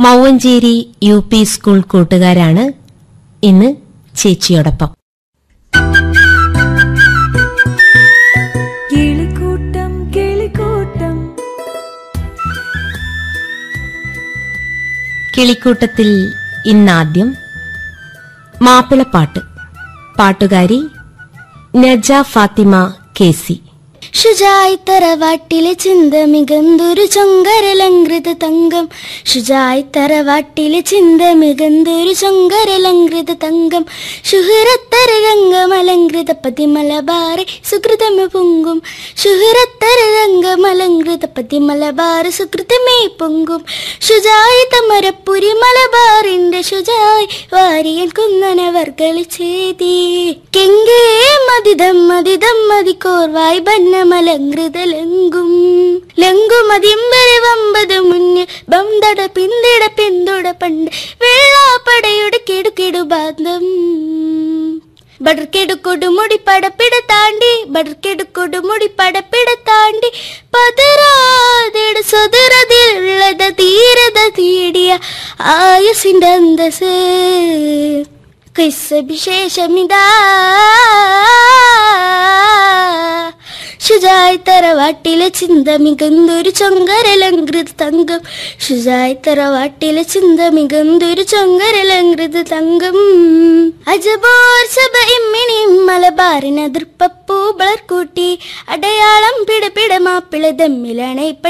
Mouvancheri U P school കൂട്ടുകാരാണ് ഇന്ന് ചേച്ചിയോടൊപ്പം കിളിക്കൂട്ടം കിളിക്കൂട്ടം കിളിക്കൂട്ടത്തിൽ ഇന്നാദ്യം മാപ്പിളപ്പാട്ട് പാട്ടുകാരി നജ ഫാത്തിമ കെ സി ഷുജായി തറവാട്ടിലെ ചിന്ത മികന്തൊരു ചൊങ്കരലങ്കൃത തങ്കം ഷുജായി തറവാട്ടിലെ ചിന്ത മികന്തൊരു ചൊങ്കരലങ്കൃത തങ്കം ശുഹരത്തരംഗമലങ്കൃത പതിമലബാറെ സുകൃതമ പൊങ്കും ശുഹരത്തരംഗമലങ്കൃത പതിമലബാറ് സുകൃതമേ പൊങ്കും ഷുജായി തമരപ്പുരി മലബാറിന്റെ ഷുജായി വാരിയൻ കുന്നനവർ കളിച്ചേതി കെങ്കേ മതിദം മതിദം മതി കോർവായി ബന്നമലങ്കൃത ലങ്കും ലങ്കുമതിമ്പരെ വമ്പത് മുന്നിൽ ബന്തട പിന്തിട പിന്തുട പണ്ട് വെള്ളാപ്പടയുടെ കിടുകിടു ബാന്ധം ബടർക്കെടുക്കൊടു മുടി പടപ്പിട താണ്ടി ബടർക്കെടുക്കൊടു മുടി പടപ്പിട താണ്ടി പതരാതെട സ്വതരതിലുള്ളത് തീരത തീടിയ ആയുസിന്റെ അന്തസ് വിശേഷമിതാ ഷുജായി തറവാട്ടിലെ ചിന്ത മികന്തൊരു ചൊങ്കരലങ്കൃത തങ്കം ഷുജായി തറവാട്ടിലെ ചിന്ത മികന്തൊരു ചൊങ്കരലങ്കൃത തങ്കം അജബോർ സഭ എമ്മിണി മലബാറിന ദൃപ്പപ്പൂ കൂട്ടി അടയാളം പിടപിട മാപ്പിള ദമ്മിലണை